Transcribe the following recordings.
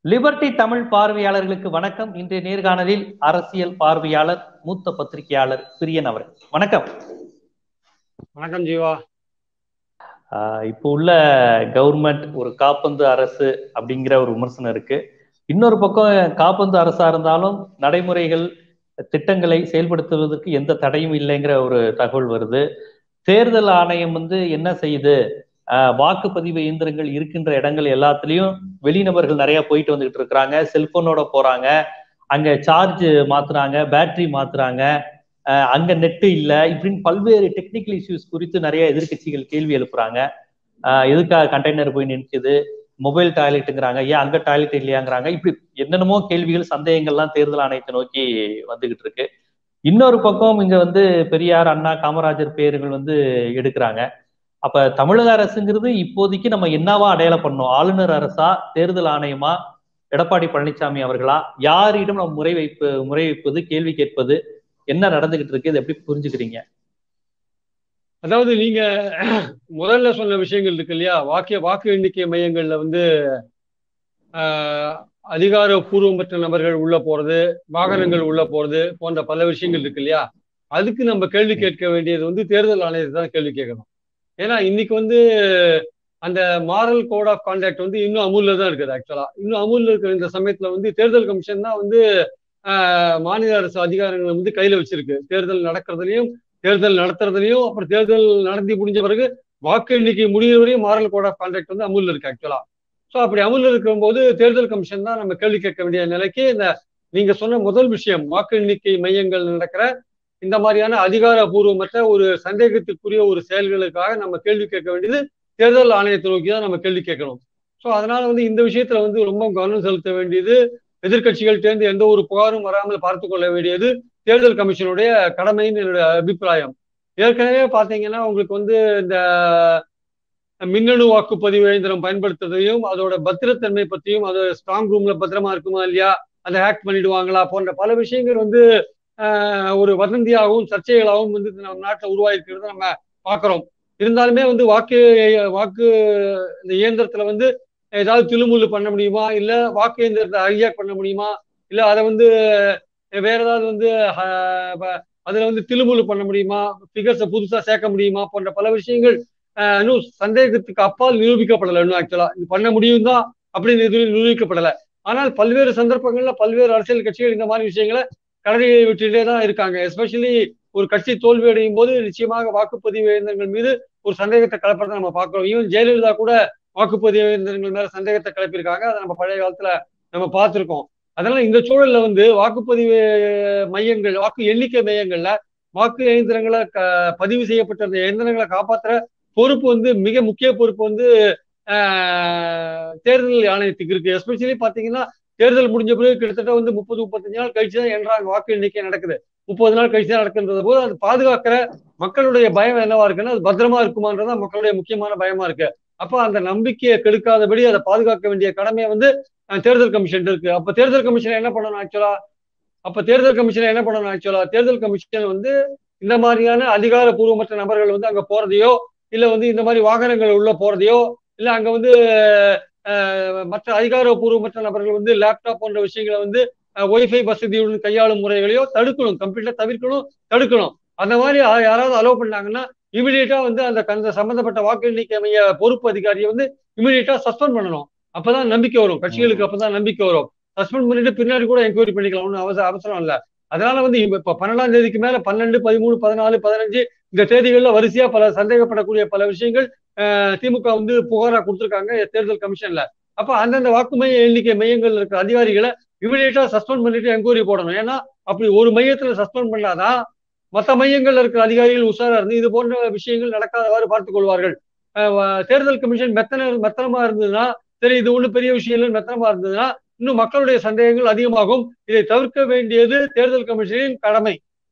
Liberty Tamil பார்வையாளர்களுக்கு வணக்கம் இன்றைய நேர்காணலில் அரசியல் பார்வையாளர் மூத்த பத்திரிகையாளர் பிரியன் அவர் வணக்கம் வணக்கம் ஜீவா ஆஹ் இப்போ உள்ள கவர்மெண்ட் ஒரு காப்பந்து அரசு அப்படிங்கிற ஒரு விமர்சனம் இருக்கு இன்னொரு பக்கம் காப்பந்து அரசா இருந்தாலும் நடைமுறைகள் திட்டங்களை செயல்படுத்துவதற்கு எந்த தடையும் இல்லைங்கிற ஒரு தகவல் வருது தேர்தல் ஆணையம் வந்து என்ன செய்யுது வாக்குப்பதிவு இயந்திரங்கள் இருக்கின்ற இடங்கள் எல்லாத்துலயும் வெளிநபர்கள் நிறைய போயிட்டு வந்துகிட்டு இருக்கிறாங்க செல்போனோட போறாங்க அங்க சார்ஜ் மாத்துறாங்க பேட்டரி மாத்துறாங்க அங்க நெட்டு இல்ல இப்படின்னு பல்வேறு டெக்னிக்கல் இஷ்யூஸ் குறித்து நிறைய எதிர்கட்சிகள் கேள்வி எழுப்புறாங்க எதுக்காக கண்டெய்னர் போய் நிற்குது மொபைல் டாய்லெட்டுங்கிறாங்க ஏன் அங்க டாய்லெட் இல்லையாங்கிறாங்க இப்படி என்னென்னமோ கேள்விகள் சந்தேகங்கள்லாம் தேர்தல் ஆணையத்தை நோக்கி வந்துகிட்டு இருக்கு இன்னொரு பக்கம் இங்க வந்து பெரியார் அண்ணா காமராஜர் பேர்கள் வந்து எடுக்கிறாங்க அப்ப தமிழக அரசுங்கிறது இப்போதைக்கு நம்ம என்னவா அடையாளம் பண்ணோம் ஆளுநர் அரசா தேர்தல் ஆணையமா எடப்பாடி பழனிசாமி அவர்களா யாரிடம் நம்ம முறை வைப்பு முறை வைப்பது கேள்வி கேட்பது என்ன நடந்துகிட்டு இருக்கு இதை எப்படி புரிஞ்சுக்கிறீங்க அதாவது நீங்க முதல்ல சொன்ன விஷயங்கள் இருக்கு இல்லையா வாக்கு வாக்கு எண்ணிக்கை மையங்கள்ல வந்து அதிகாரப்பூர்வமற்ற நபர்கள் உள்ள போறது வாகனங்கள் உள்ள போறது போன்ற பல விஷயங்கள் இருக்கு இல்லையா அதுக்கு நம்ம கேள்வி கேட்க வேண்டியது வந்து தேர்தல் ஆணையத்தை தான் கேள்வி கேட்கணும் ஏன்னா இன்னைக்கு வந்து அந்த மாரல் கோட் ஆஃப் கான்டாக்ட் வந்து இன்னும் அமுல்ல தான் இருக்குது ஆக்சுவலா இன்னும் அமுல்ல இருக்கிற இந்த சமயத்துல வந்து தேர்தல் கமிஷன் தான் வந்து மாநில அரசு அதிகாரங்களை வந்து கையில வச்சிருக்கு தேர்தல் நடக்கிறதுலையும் தேர்தல் நடத்துறதுலையும் அப்புறம் தேர்தல் நடத்தி முடிஞ்ச பிறகு வாக்கு எண்ணிக்கை முடிகிற வரையும் மாரல் கோட் ஆஃப் கான்டாக்ட் வந்து அமுல்ல இருக்கு ஆக்சுவலா ஸோ அப்படி அமுல்ல இருக்கும்போது தேர்தல் கமிஷன் தான் நம்ம கேள்வி கேட்க வேண்டிய நிலைக்கு இந்த நீங்க சொன்ன முதல் விஷயம் வாக்கு எண்ணிக்கை மையங்கள் நடக்கிற இந்த மாதிரியான அதிகாரபூர்வமற்ற ஒரு சந்தேகத்துக்குரிய ஒரு செயல்களுக்காக நம்ம கேள்வி கேட்க வேண்டியது தேர்தல் ஆணையத்தை நோக்கி தான் நம்ம கேள்வி கேட்கணும் ஸோ அதனால வந்து இந்த விஷயத்துல வந்து ரொம்ப கவனம் செலுத்த வேண்டியது எதிர்கட்சிகள்கிட்ட எந்த ஒரு புகாரும் வராமல் பார்த்து கொள்ள வேண்டியது தேர்தல் கமிஷனுடைய கடமைன்னு என்னுடைய அபிப்பிராயம் ஏற்கனவே பார்த்தீங்கன்னா உங்களுக்கு வந்து இந்த மின்னணு வாக்குப்பதிவு இயந்திரம் பயன்படுத்துறதையும் அதோட பத்திரத்தன்மை பற்றியும் அது ஸ்ட்ராங் ரூம்ல பத்திரமா இருக்குமா இல்லையா அதை ஹேக் பண்ணிடுவாங்களா போன்ற பல விஷயங்கள் வந்து ஒரு வதந்தியாகவும் சர்ச்சைகளாகவும் வந்து நம்ம நாட்டில் உருவாயிருக்கிறத நம்ம பார்க்குறோம் இருந்தாலுமே வந்து வாக்கு வாக்கு இந்த இயந்திரத்துல வந்து ஏதாவது திலுமுள்ளு பண்ண முடியுமா இல்ல வாக்கு இயந்திரத்தை ஹைஜாக் பண்ண முடியுமா இல்ல அதை வந்து வேற ஏதாவது வந்து அதுல வந்து திலுமுள்ளு பண்ண முடியுமா ஃபிகர்ஸை புதுசா சேர்க்க முடியுமா போன்ற பல விஷயங்கள் இன்னும் சந்தேகத்துக்கு அப்பால் நிரூபிக்கப்படலை இன்னும் ஆக்சுவலா இது பண்ண முடியும் தான் அப்படின்னு எதுவும் நிரூபிக்கப்படலை ஆனால் பல்வேறு சந்தர்ப்பங்கள்ல பல்வேறு அரசியல் கட்சிகள் இந்த மாதிரி விஷயங்களை கடலையை விட்டுட்டே தான் இருக்காங்க எஸ்பெஷலி ஒரு கட்சி தோல்வி அடையும் போது நிச்சயமாக வாக்குப்பதிவு இயந்திரங்கள் மீது ஒரு சந்தேகத்தை கலப்பறதை நம்ம பார்க்கிறோம் ஈவன் ஜெயலலிதா கூட வாக்குப்பதிவு இயந்திரங்கள் மேல சந்தேகத்தை கிளப்பியிருக்காங்க அதை நம்ம பழைய காலத்துல நம்ம பார்த்திருக்கோம் அதனால இந்த சூழல்ல வந்து வாக்குப்பதிவு மையங்கள் வாக்கு எண்ணிக்கை மையங்கள்ல வாக்கு இயந்திரங்களை பதிவு செய்யப்பட்ட அந்த இயந்திரங்களை காப்பாற்றுற பொறுப்பு வந்து மிக முக்கிய பொறுப்பு வந்து தேர்தல் ஆணையத்துக்கு இருக்கு எஸ்பெஷலி பாத்தீங்கன்னா தேர்தல் முடிஞ்ச பிறகு கிட்டத்தட்ட வந்து முப்பது முப்பத்தஞ்சு நாள் கழிச்சு தான் என்றாங்க வாக்கு எண்ணிக்கை நடக்குது முப்பது நாள் கழிச்சு தான் நடக்குன்றது போது அது பாதுகாக்கிற மக்களுடைய பயம் என்னவா இருக்குன்னா அது பத்திரமா இருக்குமான்றதான் மக்களுடைய முக்கியமான பயமா இருக்கு அப்ப அந்த நம்பிக்கையை கெடுக்காதபடி அதை பாதுகாக்க வேண்டிய கடமையை வந்து தேர்தல் கமிஷன் இருக்கு அப்ப தேர்தல் கமிஷன் என்ன பண்ணணும் ஆக்சுவலா அப்ப தேர்தல் கமிஷன் என்ன பண்ணணும் ஆக்சுவலா தேர்தல் கமிஷன் வந்து இந்த மாதிரியான அதிகாரப்பூர்வமற்ற நபர்கள் வந்து அங்க போறதையோ இல்ல வந்து இந்த மாதிரி வாகனங்கள் உள்ள போறதையோ இல்ல அங்க வந்து மற்ற அதிகாரப்பூர்வமற்ற நபர்கள் வந்து லேப்டாப் போன்ற விஷயங்களை வந்து ஒய்ஃபை வசதியுடன் கையாளும் முறைகளையோ தடுக்கணும் கம்ப்ளீட்டா தவிர்க்கணும் தடுக்கணும் அந்த மாதிரி யாராவது அலோவ் பண்ணாங்கன்னா இமீடியட்டா வந்து அந்த அந்த சம்பந்தப்பட்ட வாக்கு எண்ணிக்கை மைய பொறுப்பு அதிகாரியை வந்து இமீடியட்டா சஸ்பெண்ட் பண்ணணும் அப்பதான் நம்பிக்கை வரும் கட்சிகளுக்கு அப்பதான் நம்பிக்கை வரும் சஸ்பெண்ட் பண்ணிட்டு பின்னாடி கூட என்கொயரி பண்ணிக்கலாம் ஒன்றும் அவசரம் அவசரம் இல்லை அதனால வந்து இப்ப பன்னெண்டாம் தேதிக்கு மேல பன்னெண்டு பதிமூணு பதினாலு பதினஞ்சு இந்த தேதிகள்ல வரிசையா பல சந்தேகப்படக்கூடிய பல விஷயங்கள் திமுக வந்து புகாரா கொடுத்துருக்காங்க தேர்தல் கமிஷன்ல அப்ப அந்தந்த வாக்குமைய எண்ணிக்கை மையங்கள் இருக்கிற அதிகாரிகளை இமீடியட்டா சஸ்பெண்ட் பண்ணிட்டு என்கொயரி போடணும் ஏன்னா அப்படி ஒரு மையத்துல சஸ்பெண்ட் பண்ணாதான் மற்ற மையங்கள்ல இருக்கிற அதிகாரிகள் உஷாரா இருந்து இது போன்ற விஷயங்கள் நடக்காதவாறு பார்த்துக் கொள்வார்கள் தேர்தல் கமிஷன் மெத்தன மெத்தனமா இருந்ததுன்னா சரி இது ஒண்ணு பெரிய விஷயம் இல்லை மெத்தனமா இருந்ததுன்னா இன்னும் மக்களுடைய சந்தேகங்கள் அதிகமாகும் இதை தவிர்க்க வேண்டியது தேர்தல் கமிஷனின் கடமை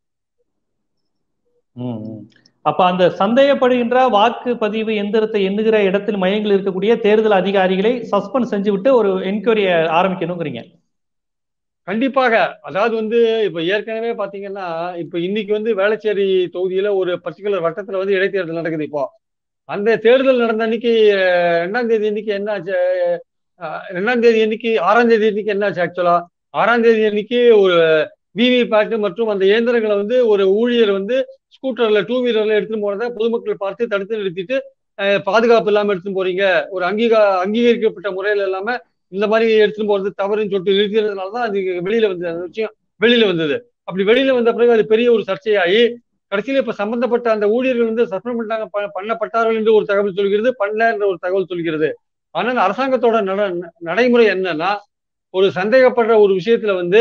அப்ப அந்த சந்தேகப்படுகின்ற வாக்குப்பதிவு எந்திரத்தை எண்ணுகிற இடத்தில் மையங்கள் இருக்கக்கூடிய தேர்தல் அதிகாரிகளை சஸ்பெண்ட் செஞ்சு விட்டு ஒரு என்கொயரி ஆரம்பிக்கணுங்கிறீங்க கண்டிப்பாக அதாவது வந்து இப்ப ஏற்கனவே பாத்தீங்கன்னா இப்ப இன்னைக்கு வந்து வேளச்சேரி தொகுதியில ஒரு பர்டிகுலர் வட்டத்துல வந்து இடைத்தேர்தல் நடக்குது இப்போ அந்த தேர்தல் நடந்த அன்னைக்கு ரெண்டாம் தேதி அன்னைக்கு என்ன ஆச்சு ரெண்டாம் தேதி அன்னைக்கு ஆறாம் தேதி அன்னைக்கு என்னாச்சு ஆக்சுவலா ஆறாம் தேதி அன்னைக்கு ஒரு விவி பேட் மற்றும் அந்த இயந்திரங்களை வந்து ஒரு ஊழியர் வந்து ஸ்கூட்டர்ல டூ வீலர்ல எடுத்துட்டு போனதை பொதுமக்கள் பார்த்து தடுத்து நிறுத்திட்டு பாதுகாப்பு இல்லாம எடுத்துட்டு போறீங்க ஒரு அங்கீகா அங்கீகரிக்கப்பட்ட முறையில இல்லாம இந்த மாதிரி எடுத்துட்டு போறது தவறுன்னு சொல்லிட்டு நிறுத்தினதுனாலதான் அது வெளியில வந்தது அந்த விஷயம் வெளியில வந்தது அப்படி வெளியில வந்த பிறகு அது பெரிய ஒரு சர்ச்சையாகி கடைசியில இப்ப சம்பந்தப்பட்ட அந்த ஊழியர்கள் வந்து சஸ்பெண்ட் பண்ணாங்க பண்ணப்பட்டார்கள் என்று ஒரு தகவல் சொல்கிறது பண்ணல என்ற ஒரு தகவல் சொல்கிறது ஆனால் அரசாங்கத்தோட நட நடைமுறை என்னன்னா ஒரு சந்தேகப்படுற ஒரு விஷயத்துல வந்து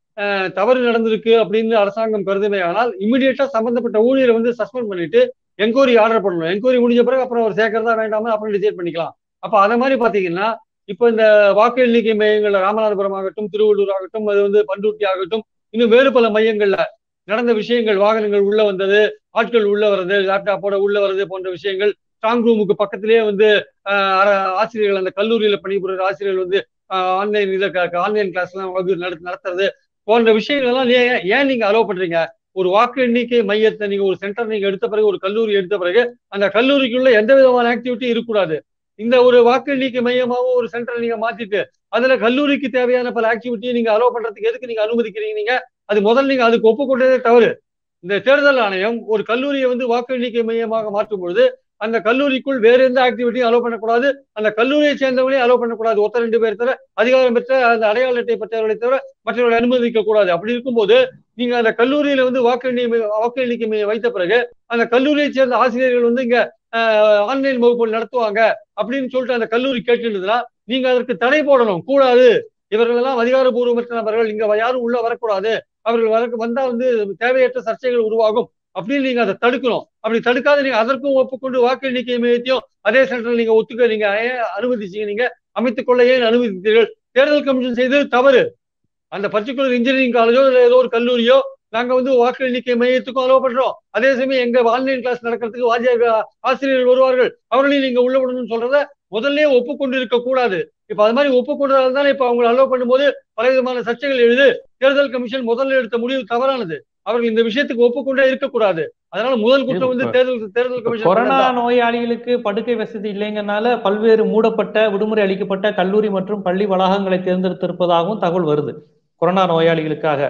தவறு நடந்திருக்கு அப்படின்னு அரசாங்கம் கருதுமே ஆனால் இமிடியேட்டா சம்பந்தப்பட்ட ஊழியரை வந்து சஸ்பெண்ட் பண்ணிட்டு என்கொயரி ஆர்டர் பண்ணணும் என்கொயரி முடிஞ்ச பிறகு அப்புறம் அவர் சேர்க்கறதா வேண்டாம அப்புறம் டிசைட் பண்ணிக்கலாம் அப்ப அத மாதிரி பாத்தீங்கன்னா இப்ப இந்த வாக்கு எண்ணிக்கை மையங்கள்ல ராமநாதபுரம் ஆகட்டும் திருவள்ளூர் ஆகட்டும் அது வந்து பண்ருட்டி ஆகட்டும் இன்னும் வேறு பல மையங்கள்ல நடந்த விஷயங்கள் வாகனங்கள் உள்ள வந்தது ஆட்கள் உள்ள வர்றது லேப்டாப்போட உள்ள வர்றது போன்ற விஷயங்கள் ஸ்ட்ராங் ரூமுக்கு பக்கத்திலேயே வந்து ஆசிரியர்கள் அந்த கல்லூரியில பணிபுரிகிற ஆசிரியர்கள் வந்து ஆன்லைன் இதை ஆன்லைன் கிளாஸ் எல்லாம் வகுப்பு நடத்துறது போன்ற விஷயங்கள் எல்லாம் ஏன் நீங்க அலோவ் பண்றீங்க ஒரு வாக்கு எண்ணிக்கை மையத்தை நீங்க ஒரு சென்டர் நீங்க எடுத்த பிறகு ஒரு கல்லூரி எடுத்த பிறகு அந்த கல்லூரிக்குள்ள எந்த விதமான ஆக்டிவிட்டி இருக்கக்கூடாது இந்த ஒரு வாக்கு எண்ணிக்கை மையமாவும் ஒரு சென்டர் நீங்க மாத்திட்டு அதுல கல்லூரிக்கு தேவையான பல ஆக்டிவிட்டியை நீங்க அலோவ் பண்றதுக்கு எதுக்கு நீங்க அனுமதிக்கிறீங்க நீங்க அது முதல்ல நீங்க அதுக்கு ஒப்புக்கொண்டதே தவறு இந்த தேர்தல் ஆணையம் ஒரு கல்லூரியை வந்து வாக்கு எண்ணிக்கை மையமாக மாற்றும் பொழுது அந்த கல்லூரிக்குள் வேற எந்த ஆக்டிவிட்டியும் அலோவ் பண்ணக்கூடாது அந்த கல்லூரியை சேர்ந்தவங்களையும் அலோவ் பண்ணக்கூடாது ஒருத்தர் ரெண்டு பேர் தவிர அதிகாரம் பெற்ற அந்த அடையாள அட்டை பெற்றவர்களை தவிர மற்றவர்களை அனுமதிக்க கூடாது அப்படி இருக்கும்போது நீங்க அந்த கல்லூரியில வந்து வாக்கு எண்ணி வாக்கு எண்ணிக்கை மையம் வைத்த பிறகு அந்த கல்லூரியை சேர்ந்த ஆசிரியர்கள் வந்து இங்க ஆன்லைன் வகுப்புகள் நடத்துவாங்க அப்படின்னு சொல்லிட்டு அந்த கல்லூரி கேட்டுருந்ததுன்னா நீங்க அதற்கு தடை போடணும் கூடாது இவர்கள் எல்லாம் அதிகாரபூர்வமற்ற நபர்கள் இங்க யாரும் உள்ள வரக்கூடாது அவர்கள் வர வந்தா வந்து தேவையற்ற சர்ச்சைகள் உருவாகும் அப்படின்னு நீங்க அதை தடுக்கணும் அப்படி தடுக்காத நீங்க அதற்கும் ஒப்புக்கொண்டு வாக்கு எண்ணிக்கை மையத்தையும் அதே சென்டரில் நீங்க ஒத்துக்க நீங்க அனுமதிச்சீங்க நீங்க அமைத்துக் கொள்ள ஏன் அனுமதித்தீர்கள் தேர்தல் கமிஷன் செய்தது தவறு அந்த பர்டிகுலர் இன்ஜினியரிங் காலேஜோ இல்லை ஏதோ ஒரு கல்லூரியோ நாங்க வந்து வாக்கு எண்ணிக்கை மையத்துக்கும் அலோவ் பண்றோம் அதே சமயம் எங்க ஆன்லைன் கிளாஸ் நடக்கிறதுக்கு வாத்தியார் ஆசிரியர்கள் வருவார்கள் அவர்களையும் நீங்க உள்ள விடணும்னு சொல்றத முதல்ல ஒப்புக்கொண்டு இருக்க கூடாது இப்ப அது மாதிரி ஒப்புக்கொண்டதால் தானே இப்ப அவங்க அலோவ் பண்ணும்போது பல விதமான சர்ச்சைகள் எழுது தேர்தல் கமிஷன் முதல்ல எடுத்த முடிவு தவறானது அவர்கள் இந்த விஷயத்துக்கு ஒப்புக்கொண்டே இருக்கக்கூடாது அதனால முதல் குற்றம் வந்து தேர்தல் தேர்தல் கமிஷன் கொரோனா நோயாளிகளுக்கு படுக்கை வசதி இல்லைங்கனால பல்வேறு மூடப்பட்ட விடுமுறை அளிக்கப்பட்ட கல்லூரி மற்றும் பள்ளி வளாகங்களை தேர்ந்தெடுத்திருப்பதாகவும் தகவல் வருது கொரோனா நோயாளிகளுக்காக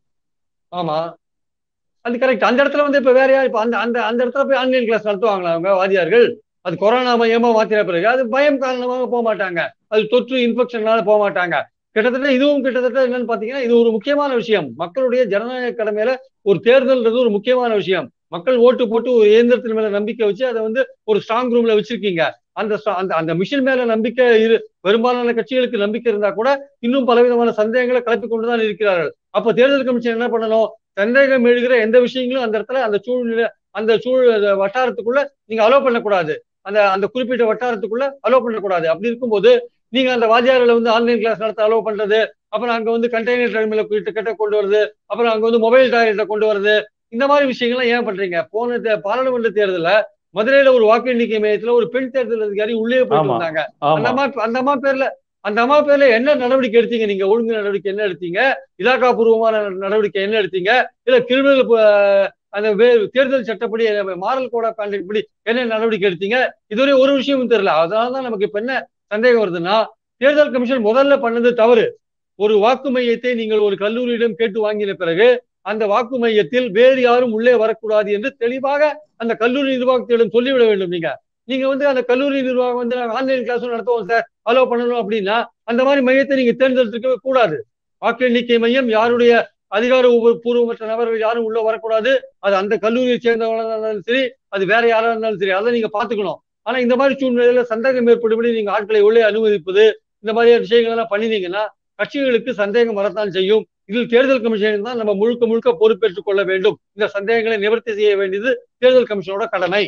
ஆமா அது கரெக்ட் அந்த இடத்துல வந்து இப்ப வேற யார் இப்ப அந்த அந்த அந்த இடத்துல போய் ஆன்லைன் கிளாஸ் நடத்துவாங்களா அவங்க வாதியார்கள் அது கொரோனா மையமா மாத்திர பிறகு அது பயம் காரணமாக போக மாட்டாங்க அது தொற்று இன்ஃபெக்ஷனால போக மாட்டாங்க கிட்டத்தட்ட இதுவும் கிட்டத்தட்ட என்னன்னு பாத்தீங்கன்னா இது ஒரு முக்கியமான விஷயம் மக்களுடைய ஜனநாயக கடமையில ஒரு தேர்தல்ன்றது ஒரு முக்கியமான விஷயம் மக்கள் ஓட்டு போட்டு ஒரு இயந்திரத்தின் மேல நம்பிக்கை வச்சு அதை வந்து ஒரு ஸ்ட்ராங் ரூம்ல வச்சிருக்கீங்க அந்த அந்த அந்த மிஷின் மேல நம்பிக்கை இரு பெரும்பாலான கட்சிகளுக்கு நம்பிக்கை இருந்தா கூட இன்னும் பலவிதமான சந்தேகங்களை கலப்பி கொண்டுதான் இருக்கிறார்கள் அப்ப தேர்தல் கமிஷன் என்ன பண்ணணும் சந்தேகம் எழுகிற எந்த விஷயங்களும் அந்த இடத்துல அந்த சூழ்நிலை அந்த சூழ் வட்டாரத்துக்குள்ள நீங்க அலோவ் பண்ணக்கூடாது அந்த அந்த குறிப்பிட்ட வட்டாரத்துக்குள்ள அலோவ் பண்ணக்கூடாது அப்படி இருக்கும்போது நீங்க அந்த வாத்தியார்களை வந்து ஆன்லைன் கிளாஸ் நடத்த அலோவ் பண்றது அப்புறம் அங்க வந்து கண்டெய்னர் டெர்மினல கிட்ட கொண்டு வருது அப்புறம் அங்க வந்து மொபைல் டாய்லெட்டை கொண்டு வருது இந்த மாதிரி விஷயங்கள்லாம் ஏன் பண்றீங்க போன பாராளுமன்ற தேர்தல மதுரையில ஒரு வாக்கு எண்ணிக்கை மையத்துல ஒரு பெண் தேர்தல் அதிகாரி உள்ளே போயிட்டு இருந்தாங்க அந்த அம்மா அந்த அம்மா பேர்ல அந்த அம்மா பேர்ல என்ன நடவடிக்கை எடுத்தீங்க நீங்க ஒழுங்கு நடவடிக்கை என்ன எடுத்தீங்க இலாக்கா பூர்வமான நடவடிக்கை என்ன எடுத்தீங்க இல்ல கிரிமினல் அந்த தேர்தல் சட்டப்படி மாரல் கோட் ஆஃப் கான்டக்ட் படி என்ன நடவடிக்கை எடுத்தீங்க இதுவரை ஒரு விஷயமும் தெரியல அதனாலதான் நமக்கு இப்ப என்ன சந்தேகம் வருதுன்னா தேர்தல் கமிஷன் முதல்ல பண்ணது தவறு ஒரு வாக்கு மையத்தை நீங்கள் ஒரு கல்லூரியிடம் கேட்டு வாங்கின பிறகு அந்த வாக்கு மையத்தில் வேறு யாரும் உள்ளே வரக்கூடாது என்று தெளிவாக அந்த கல்லூரி நிர்வாகத்திடம் சொல்லிவிட வேண்டும் நீங்க நீங்க வந்து அந்த கல்லூரி நிர்வாகம் வந்து நாங்கள் ஆன்லைன் கிளாஸும் நடத்துவோம் சார் அலோவ் பண்ணணும் அப்படின்னா அந்த மாதிரி மையத்தை நீங்க தேர்ந்தெடுத்துக்கவே கூடாது வாக்கு எண்ணிக்கை மையம் யாருடைய அதிகார பூர்வமற்ற நபர்கள் யாரும் உள்ள வரக்கூடாது அது அந்த கல்லூரியை சேர்ந்தவங்களா இருந்தாலும் சரி அது வேற யாரா இருந்தாலும் சரி அதை நீங்க பாத்துக்கணும் ஆனா இந்த மாதிரி சூழ்நிலையில சந்தேகம் ஏற்படும்படி நீங்க ஆட்களை உள்ளே அனுமதிப்பது இந்த மாதிரியான விஷயங்கள் எல்லாம் பண்ணினீங்கன்னா கட்சிகளுக்கு சந்தேகம் வரத்தான் செய்யும் இதில் தேர்தல் கமிஷன் தான் நம்ம முழுக்க முழுக்க பொறுப்பேற்றுக் கொள்ள வேண்டும் இந்த சந்தேகங்களை நிவர்த்தி செய்ய வேண்டியது தேர்தல் கமிஷனோட கடமை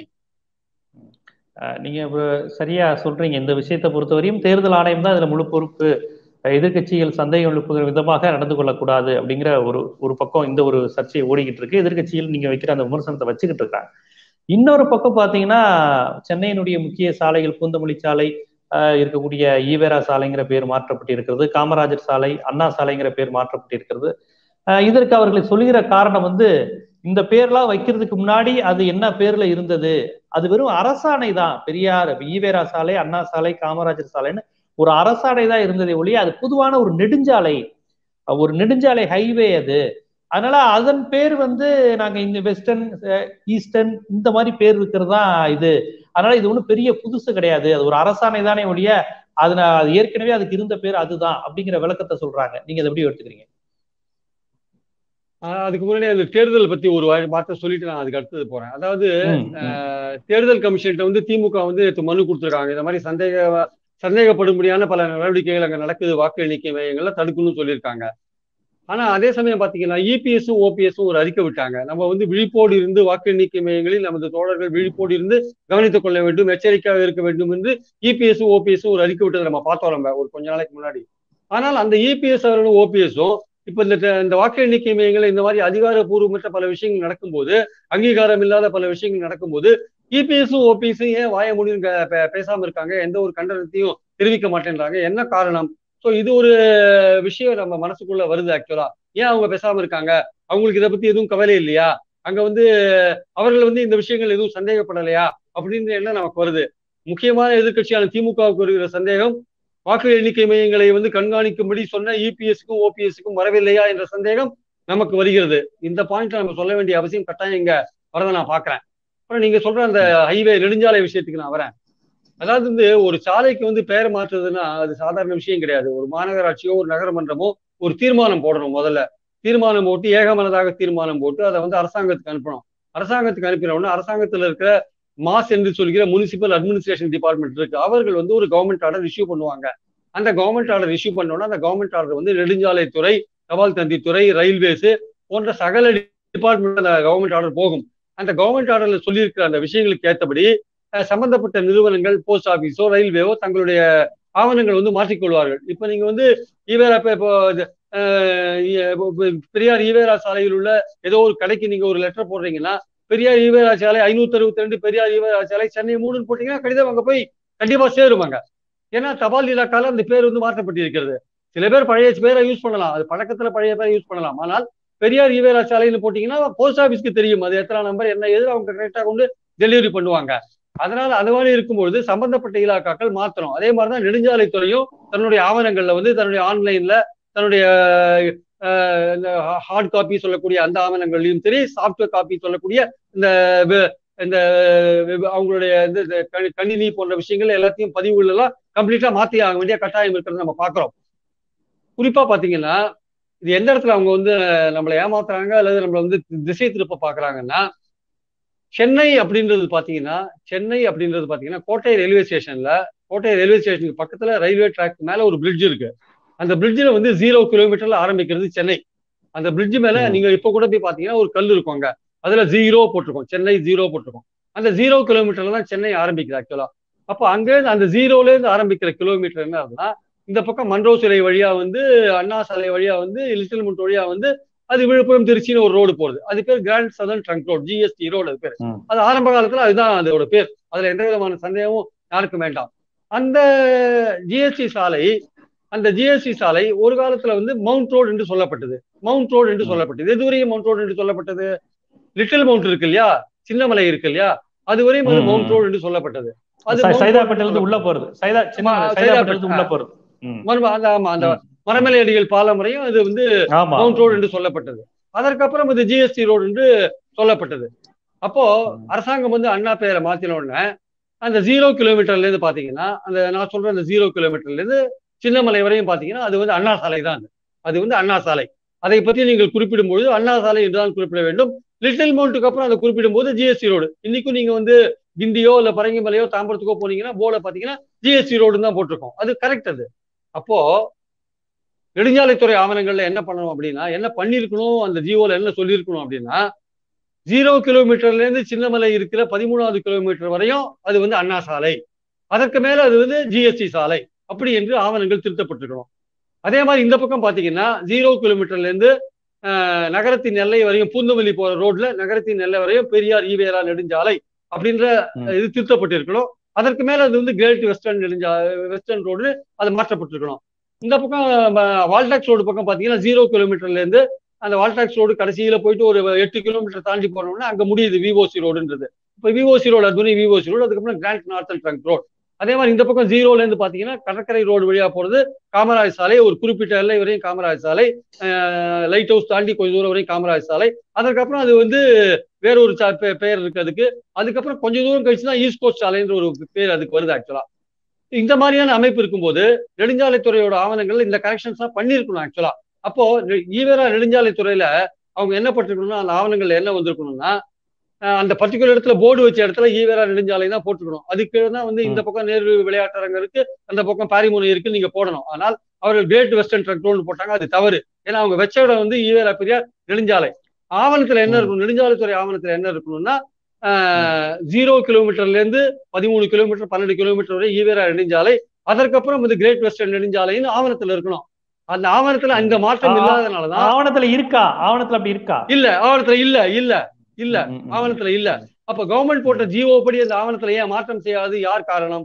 நீங்க சரியா சொல்றீங்க இந்த விஷயத்தை பொறுத்தவரையும் தேர்தல் ஆணையம் தான் இதுல முழு பொறுப்பு எதிர்கட்சிகள் சந்தேகம் எழுப்புகிற விதமாக நடந்து கொள்ளக்கூடாது அப்படிங்கிற ஒரு ஒரு பக்கம் இந்த ஒரு சர்ச்சையை ஓடிக்கிட்டு இருக்கு எதிர்கட்சிகள் நீங்க வைக்கிற அந்த விமர்சனத்தை வச்சுக்கிட்டு இருக்காங்க இன்னொரு பக்கம் பாத்தீங்கன்னா சென்னையினுடைய முக்கிய சாலைகள் பூந்தமல்லி சாலை இருக்கக்கூடிய ஈவேரா சாலைங்கிற பேர் மாற்றப்பட்டிருக்கிறது காமராஜர் சாலை அண்ணா சாலைங்கிற பேர் மாற்றப்பட்டிருக்கிறது இதற்கு அவர்கள் சொல்லுகிற காரணம் வந்து இந்த பேர்லாம் வைக்கிறதுக்கு முன்னாடி அது என்ன பேர்ல இருந்தது அது வெறும் அரசாணை தான் பெரியார் ஈவேரா சாலை அண்ணா சாலை காமராஜர் சாலைன்னு ஒரு அரசாணை தான் இருந்ததே ஒழிய அது பொதுவான ஒரு நெடுஞ்சாலை ஒரு நெடுஞ்சாலை ஹைவே அது அதனால அதன் பேர் வந்து நாங்க இந்த வெஸ்டர்ன் ஈஸ்டர்ன் இந்த மாதிரி பேர் இருக்கிறது தான் இது அதனால இது ஒன்றும் பெரிய புதுசு கிடையாது அது ஒரு அரசாணை தானே ஒழிய அது நான் அது ஏற்கனவே அதுக்கு இருந்த பேர் அதுதான் அப்படிங்கிற விளக்கத்தை சொல்றாங்க நீங்க அதை எப்படி எடுத்துக்கிறீங்க அதுக்கு முன்னாடி அந்த தேர்தல் பத்தி ஒரு வார்த்தை சொல்லிட்டு நான் அதுக்கு அடுத்தது போறேன் அதாவது தேர்தல் கமிஷன்கிட்ட வந்து திமுக வந்து மனு கொடுத்துருக்காங்க இந்த மாதிரி சந்தேக சந்தேகப்படும்படியான பல நடவடிக்கைகள் அங்க நடக்குது வாக்கு எண்ணிக்கை மையங்கள்ல தடுக்கணும்னு சொல்லியிருக்காங்க ஆனா அதே சமயம் பாத்தீங்கன்னா இபிஎஸும் ஓபிஎஸும் ஒரு அறிக்கை விட்டாங்க நம்ம வந்து விழிப்போடு இருந்து வாக்கு எண்ணிக்கை மையங்களில் நமது தோழர்கள் விழிப்போடு இருந்து கவனித்துக் கொள்ள வேண்டும் எச்சரிக்கையாக இருக்க வேண்டும் என்று இபிஎஸும் ஓபிஎஸும் ஒரு அறிக்கை விட்டதை நம்ம பார்த்தோம் நம்ம ஒரு கொஞ்ச நாளைக்கு முன்னாடி ஆனால் அந்த இபிஎஸ் அவர்களும் ஓபிஎஸும் இப்ப இந்த இந்த வாக்கு எண்ணிக்கை மையங்கள் இந்த மாதிரி அதிகாரப்பூர்வமற்ற பல விஷயங்கள் நடக்கும்போது அங்கீகாரம் இல்லாத பல விஷயங்கள் நடக்கும்போது இபிஎஸும் ஓபிஎஸும் ஏன் வாய முடியும் பேசாம இருக்காங்க எந்த ஒரு கண்டனத்தையும் தெரிவிக்க மாட்டேன்றாங்க என்ன காரணம் ஸோ இது ஒரு விஷயம் நம்ம மனசுக்குள்ள வருது ஆக்சுவலா ஏன் அவங்க பேசாம இருக்காங்க அவங்களுக்கு இதை பத்தி எதுவும் கவலை இல்லையா அங்க வந்து அவர்கள் வந்து இந்த விஷயங்கள் எதுவும் சந்தேகப்படலையா அப்படின்ற எண்ணம் நமக்கு வருது முக்கியமான எதிர்கட்சியான திமுகவுக்கு வருகிற சந்தேகம் வாக்கு எண்ணிக்கை மையங்களை வந்து கண்காணிக்கும்படி சொன்ன இபிஎஸ்க்கும் ஓபிஎஸ்க்கும் வரவில்லையா என்ற சந்தேகம் நமக்கு வருகிறது இந்த பாயிண்ட் நம்ம சொல்ல வேண்டிய அவசியம் கட்டாயம் இங்க வரதை நான் பாக்குறேன் அப்புறம் நீங்க சொல்ற அந்த ஹைவே நெடுஞ்சாலை விஷயத்துக்கு நான் வரேன் அதாவது வந்து ஒரு சாலைக்கு வந்து பெயர் மாற்றுறதுன்னா அது சாதாரண விஷயம் கிடையாது ஒரு மாநகராட்சியோ ஒரு நகரமன்றமோ ஒரு தீர்மானம் போடணும் முதல்ல தீர்மானம் போட்டு ஏகமனதாக தீர்மானம் போட்டு அதை வந்து அரசாங்கத்துக்கு அனுப்பணும் அரசாங்கத்துக்கு அனுப்பினோம்னா அரசாங்கத்தில் இருக்கிற மாஸ் என்று சொல்கிற முனிசிபல் அட்மினிஸ்ட்ரேஷன் டிபார்ட்மெண்ட் இருக்கு அவர்கள் வந்து ஒரு கவர்மெண்ட் ஆர்டர் இஷ்யூ பண்ணுவாங்க அந்த கவர்மெண்ட் ஆர்டர் இஷ்யூ பண்ணோம்னா அந்த கவர்மெண்ட் ஆர்டர் வந்து நெடுஞ்சாலைத்துறை தபால் தந்தித்துறை ரயில்வேஸ் போன்ற சகல டிபார்ட்மெண்ட் அந்த கவர்மெண்ட் ஆர்டர் போகும் அந்த கவர்மெண்ட் ஆர்டர்ல சொல்லியிருக்கிற அந்த விஷயங்களுக்கு ஏற்றபடி சம்பந்தப்பட்ட நிறுவனங்கள் போஸ்ட் ஆபீஸோ ரயில்வேவோ தங்களுடைய ஆவணங்கள் வந்து மாற்றிக்கொள்வார்கள் இப்ப நீங்க வந்து ஈவேரா இப்போ பெரியார் ஈவேரா சாலையில் உள்ள ஏதோ ஒரு கடைக்கு நீங்க ஒரு லெட்டர் போடுறீங்கன்னா பெரியார் ஈவேரா சாலை ஐநூத்தி அறுபத்தி ரெண்டு பெரியார் ஈவேரா சாலை சென்னை மூணுன்னு போட்டீங்கன்னா கடிதம் அங்க போய் கண்டிப்பா சேருவாங்க ஏன்னா தபால் இலாக்கால அந்த பேர் வந்து மாற்றப்பட்டிருக்கிறது சில பேர் பழைய பேரை யூஸ் பண்ணலாம் அது பழக்கத்துல பழைய பேரை யூஸ் பண்ணலாம் ஆனால் பெரியார் ஈவேரா சாலைன்னு போட்டீங்கன்னா போஸ்ட் ஆபீஸ்க்கு தெரியும் அது எத்தனை நம்பர் என்ன எது அவங்க கரெக்டா கொண்டு டெலிவரி பண்ணுவாங்க அதனால அது மாதிரி இருக்கும்பொழுது சம்பந்தப்பட்ட இலாக்காக்கள் மாத்திரம் அதே மாதிரிதான் நெடுஞ்சாலைத்துறையும் தன்னுடைய ஆவணங்கள்ல வந்து தன்னுடைய ஆன்லைன்ல தன்னுடைய ஹார்ட் காப்பி சொல்லக்கூடிய அந்த ஆவணங்கள்லையும் சரி சாஃப்ட்வேர் காப்பி சொல்லக்கூடிய இந்த இந்த அவங்களுடைய இந்த கணினி போன்ற விஷயங்கள் எல்லாத்தையும் பதிவுகள் எல்லாம் கம்ப்ளீட்டா மாத்தி ஆக வேண்டிய கட்டாயம் இருக்கிறது நம்ம பாக்குறோம் குறிப்பா பாத்தீங்கன்னா இது எந்த இடத்துல அவங்க வந்து நம்மளை ஏமாத்துறாங்க அல்லது நம்மளை வந்து திசை திருப்ப பாக்குறாங்கன்னா சென்னை அப்படின்றது பாத்தீங்கன்னா சென்னை அப்படின்றது பாத்தீங்கன்னா கோட்டை ரயில்வே ஸ்டேஷன்ல கோட்டை ரயில்வே ஸ்டேஷனுக்கு பக்கத்துல ரயில்வே ட்ராக் மேல ஒரு பிரிட்ஜ் இருக்கு அந்த பிரிட்ஜில் வந்து ஜீரோ கிலோமீட்டர்ல ஆரம்பிக்கிறது சென்னை அந்த பிரிட்ஜ் மேல நீங்க இப்ப கூட போய் பாத்தீங்கன்னா ஒரு கல் இருக்கும் அங்க அதுல ஜீரோ போட்டிருக்கோம் சென்னை ஜீரோ போட்டிருக்கோம் அந்த ஜீரோ கிலோமீட்டர்ல தான் சென்னை ஆரம்பிக்குது ஆக்சுவலா அப்போ அங்கேருந்து அந்த ஜீரோல இருந்து ஆரம்பிக்கிற கிலோமீட்டர் என்ன ஆகுதுன்னா இந்த பக்கம் மன்றோ சிலை வழியா வந்து அண்ணா சாலை வழியா வந்து லிட்டில் முண்ட் வழியா வந்து அது விழுப்புரம் திருச்சின்னு ஒரு ரோடு போகுது அது பேர் grand southern trunk road GST road அது பேர் அது ஆரம்ப காலத்துல அதுதான் அதோட பேர் அதுல எந்த விதமான சந்தேகமும் யாருக்கும் வேண்டாம் அந்த ஜிஎஸ்டி சாலை அந்த ஜிஎஸ்டி சாலை ஒரு காலத்துல வந்து மவுண்ட் ரோடு என்று சொல்லப்பட்டது மவுண்ட் ரோடு என்று சொல்லப்பட்டது எதுவரையும் மவுண்ட் ரோடு என்று சொல்லப்பட்டது லிட்டில் மவுண்ட் இருக்கு இல்லையா சின்னமலை இருக்கு இல்லையா அது வரையும் அது மவுண்ட் ரோடு என்று சொல்லப்பட்டது அது சைதாப்பேட்டிலிருந்து உள்ள போறது சைதா சைதாப்பேட்டிலிருந்து உள்ள போறது ஆமா அந்த மரமலை அடிகள் பாலம் வரையும் அது வந்து மவுண்ட் ரோடு என்று சொல்லப்பட்டது அதற்கப்புறம் இது ஜிஎஸ்டி ரோடு என்று சொல்லப்பட்டது அப்போ அரசாங்கம் வந்து அண்ணா பெயரை மாத்தின உடனே அந்த ஜீரோ கிலோமீட்டர்ல இருந்து பாத்தீங்கன்னா அந்த நான் சொல்ற அந்த ஜீரோ கிலோமீட்டர்ல இருந்து சின்னமலை வரையும் பாத்தீங்கன்னா அது வந்து அண்ணா சாலை தான் அது வந்து அண்ணா சாலை அதை பற்றி நீங்கள் குறிப்பிடும்போது அண்ணா சாலை என்றுதான் குறிப்பிட வேண்டும் லிட்டில் மவுண்ட்டுக்கு அப்புறம் அதை குறிப்பிடும் போது ஜிஎஸ்டி ரோடு இன்னைக்கும் நீங்க வந்து கிண்டியோ இல்ல பரங்கிமலையோ தாம்பரத்துக்கோ போனீங்கன்னா போர்டை பாத்தீங்கன்னா ஜிஎஸ்டி ரோடுன்னு தான் போட்டிருக்கோம் அது கரெக்ட் அது அப்போ நெடுஞ்சாலைத்துறை ஆவணங்கள்ல என்ன பண்ணணும் அப்படின்னா என்ன பண்ணிருக்கணும் அந்த ஜியோல என்ன சொல்லியிருக்கணும் அப்படின்னா ஜீரோ கிலோமீட்டர்ல இருந்து சின்னமலை இருக்கிற பதிமூணாவது கிலோமீட்டர் வரையும் அது வந்து அண்ணா சாலை அதற்கு மேல அது வந்து ஜிஎஸ்டி சாலை அப்படி என்று ஆவணங்கள் திருத்தப்பட்டிருக்கணும் அதே மாதிரி இந்த பக்கம் பாத்தீங்கன்னா ஜீரோ கிலோமீட்டர்ல இருந்து நகரத்தின் எல்லை வரையும் பூந்தமல்லி போற ரோட்ல நகரத்தின் எல்லை வரையும் பெரியார் ஈவேரா நெடுஞ்சாலை அப்படின்ற இது திருத்தப்பட்டிருக்கணும் அதற்கு மேல அது வந்து கிரேட் வெஸ்டர்ன் நெடுஞ்சா வெஸ்டர்ன் ரோடு அது மாற்றப்பட்டிருக்கணும் இந்த பக்கம் வால்டாக்ஸ் ரோடு பக்கம் பாத்தீங்கன்னா ஜீரோ கிலோமீட்டர்ல இருந்து அந்த வால்டாக்ஸ் ரோடு கடைசியில போயிட்டு ஒரு எட்டு கிலோமீட்டர் தாண்டி போனோம்னா அங்க முடியுது விவோசி ரோடுன்றது இப்போ விவோசி ரோடு அது விவோசி ரோடு அதுக்கப்புறம் கிராண்ட் நார்த்தன் ட்ரங்க் ரோடு அதே மாதிரி இந்த பக்கம் ஜீரோல இருந்து பாத்தீங்கன்னா கடற்கரை ரோடு வழியா போறது காமராஜ் சாலை ஒரு குறிப்பிட்ட எல்லை வரையும் காமராஜ் சாலை லைட் ஹவுஸ் தாண்டி கொஞ்சம் தூரம் வரையும் காமராஜ் சாலை அதற்கப்புறம் அது வந்து வேற ஒரு சா- பெ- பெயர் இருக்கு அதுக்கு அதுக்கப்புறம் கொஞ்சம் தூரம் கழிச்சு தான் ஈஸ்ட் கோஸ்ட் சாலைன்ற ஒரு பேர் அதுக்கு வருது ஆக்சுவலா இந்த மாதிரியான அமைப்பு இருக்கும்போது நெடுஞ்சாலைத்துறையோட ஆவணங்கள் இந்த கரெக்ஷன்ஸ் எல்லாம் பண்ணியிருக்கணும் ஆக்சுவலா அப்போ நெ- ஈவேரா நெடுஞ்சாலைத்துறையில அவங்க என்ன பட்டிருக்கணும்னா அந்த ஆவணங்கள்ல என்ன வந்திருக்கணும்னா அஹ் அந்த பர்டிகுலர் இடத்துல போர்டு வச்ச இடத்துல ஈவேரா நெடுஞ்சாலை தான் போட்டுக்கணும் அதுக்கு தான் வந்து இந்த பக்கம் நேரு விளையாட்டரங்கம் இருக்கு அந்த பக்கம் பாரிமுனை இருக்கு நீங்க போடணும் ஆனால் அவர்கள் கிரேட் வெஸ்டர்ன் ட்ரக் ரோடு போட்டாங்க அது தவறு ஏன்னா அவங்க வச்ச இடம் வந்து ஈவேரா பெரியார் நெடுஞ்சாலை ஆவணத்துல என்ன ம். இருக்கணும் நெடுஞ்சாலைத்துறை ஆவணத்துல என்ன இருக்கணும்னா ஜீரோ கிலோமீட்டர்ல இருந்து பதிமூணு கிலோமீட்டர் பன்னெண்டு கிலோமீட்டர் வரை ஈவேரா நெடுஞ்சாலை அதற்கப்புறம் வந்து கிரேட் வெஸ்டர்ன் நெடுஞ்சாலைன்னு ஆவணத்துல இருக்கணும் அந்த ஆவணத்துல அந்த மாற்றம் ஆ- இல்லாதனாலதான் ஆவணத்துல இருக்கா ஆவணத்துல அப்படி இருக்கா இல்ல ஆவணத்துல இல்ல இல்ல இல்ல ம், ம், ம். ஆவணத்துல இல்ல அப்ப கவர்மெண்ட் போட்ட ஜிஓ படி அந்த ஆவணத்துல ஏன் மாற்றம் செய்யாது யார் காரணம்